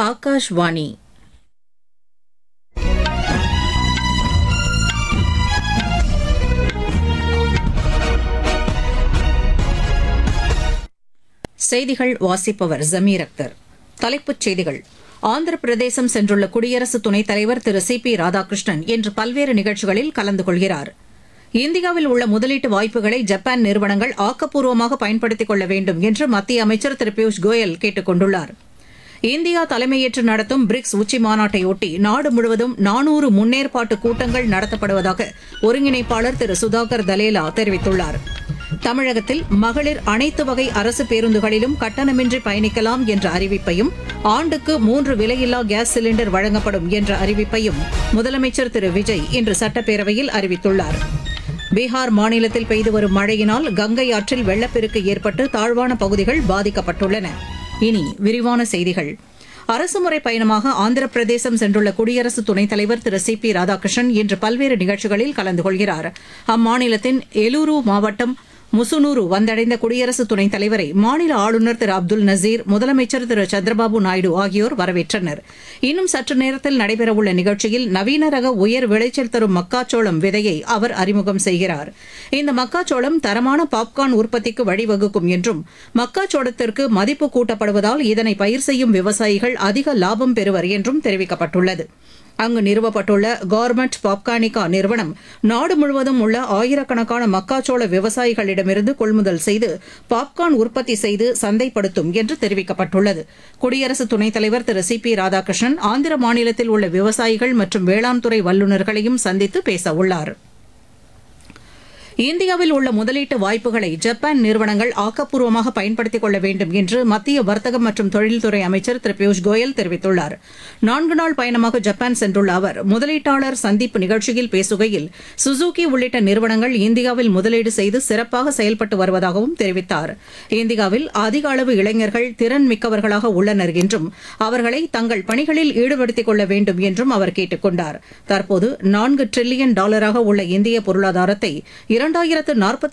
ஆகாஷ்வாணி செய்திகள் வாசிப்பவர் ஜமீர் அக்தர் தலைப்புச் செய்திகள் ஆந்திர பிரதேசம் சென்றுள்ள குடியரசு துணைத் தலைவர் திரு சி பி ராதாகிருஷ்ணன் இன்று பல்வேறு நிகழ்ச்சிகளில் கலந்து கொள்கிறார் இந்தியாவில் உள்ள முதலீட்டு வாய்ப்புகளை ஜப்பான் நிறுவனங்கள் ஆக்கப்பூர்வமாக பயன்படுத்திக் கொள்ள வேண்டும் என்று மத்திய அமைச்சர் திரு பியூஷ் கோயல் கேட்டுக் கொண்டுள்ளார் இந்தியா தலைமையேற்று நடத்தும் பிரிக்ஸ் உச்சி மாநாட்டையொட்டி நாடு முழுவதும் நானூறு முன்னேற்பாட்டு கூட்டங்கள் நடத்தப்படுவதாக ஒருங்கிணைப்பாளர் திரு சுதாகர் தலேலா தெரிவித்துள்ளார் தமிழகத்தில் மகளிர் அனைத்து வகை அரசு பேருந்துகளிலும் கட்டணமின்றி பயணிக்கலாம் என்ற அறிவிப்பையும் ஆண்டுக்கு மூன்று விலையில்லா கேஸ் சிலிண்டர் வழங்கப்படும் என்ற அறிவிப்பையும் முதலமைச்சர் திரு விஜய் இன்று சட்டப்பேரவையில் அறிவித்துள்ளார் பீகார் மாநிலத்தில் பெய்து வரும் மழையினால் கங்கை ஆற்றில் வெள்ளப்பெருக்கு ஏற்பட்டு தாழ்வான பகுதிகள் பாதிக்கப்பட்டுள்ளன இனி விரிவான செய்திகள் அரசுமுறை பயணமாக ஆந்திர பிரதேசம் சென்றுள்ள குடியரசு துணைத் தலைவர் திரு சி பி ராதாகிருஷ்ணன் இன்று பல்வேறு நிகழ்ச்சிகளில் கலந்து கொள்கிறார் அம்மாநிலத்தின் எலூரு மாவட்டம் முசுனூரு வந்தடைந்த குடியரசு துணைத் தலைவரை மாநில ஆளுநர் திரு அப்துல் நசீர் முதலமைச்சர் திரு சந்திரபாபு நாயுடு ஆகியோர் வரவேற்றனர் இன்னும் சற்று நேரத்தில் நடைபெறவுள்ள நிகழ்ச்சியில் நவீன ரக உயர் விளைச்சல் தரும் மக்காச்சோளம் விதையை அவர் அறிமுகம் செய்கிறார் இந்த மக்காச்சோளம் தரமான பாப்கார்ன் உற்பத்திக்கு வழிவகுக்கும் என்றும் மக்காச்சோளத்திற்கு மதிப்பு கூட்டப்படுவதால் இதனை பயிர் செய்யும் விவசாயிகள் அதிக லாபம் பெறுவர் என்றும் தெரிவிக்கப்பட்டுள்ளது அங்கு நிறுவப்பட்டுள்ள கார்மெண்ட் பாப்கானிகா நிறுவனம் நாடு முழுவதும் உள்ள ஆயிரக்கணக்கான மக்காச்சோள விவசாயிகளிடமிருந்து கொள்முதல் செய்து பாப்கார்ன் உற்பத்தி செய்து சந்தைப்படுத்தும் என்று தெரிவிக்கப்பட்டுள்ளது குடியரசு துணைத் தலைவர் திரு சி பி ராதாகிருஷ்ணன் ஆந்திர மாநிலத்தில் உள்ள விவசாயிகள் மற்றும் வேளாண் துறை வல்லுநர்களையும் சந்தித்து பேசவுள்ளாா் இந்தியாவில் உள்ள முதலீட்டு வாய்ப்புகளை ஜப்பான் நிறுவனங்கள் ஆக்கப்பூர்வமாக பயன்படுத்திக் கொள்ள வேண்டும் என்று மத்திய வர்த்தகம் மற்றும் தொழில்துறை அமைச்சர் திரு பியூஷ் கோயல் தெரிவித்துள்ளார் நான்கு நாள் பயணமாக ஜப்பான் சென்றுள்ள அவர் முதலீட்டாளர் சந்திப்பு நிகழ்ச்சியில் பேசுகையில் சுசுகி உள்ளிட்ட நிறுவனங்கள் இந்தியாவில் முதலீடு செய்து சிறப்பாக செயல்பட்டு வருவதாகவும் தெரிவித்தார் இந்தியாவில் அதிக அளவு இளைஞர்கள் திறன் மிக்கவர்களாக உள்ளனர் என்றும் அவர்களை தங்கள் பணிகளில் ஈடுபடுத்திக் கொள்ள வேண்டும் என்றும் அவர் கேட்டுக் கொண்டார் தற்போது நான்கு டிரில்லியன் டாலராக உள்ள இந்திய பொருளாதாரத்தை இரண்டாயிரத்து நாற்பத்தி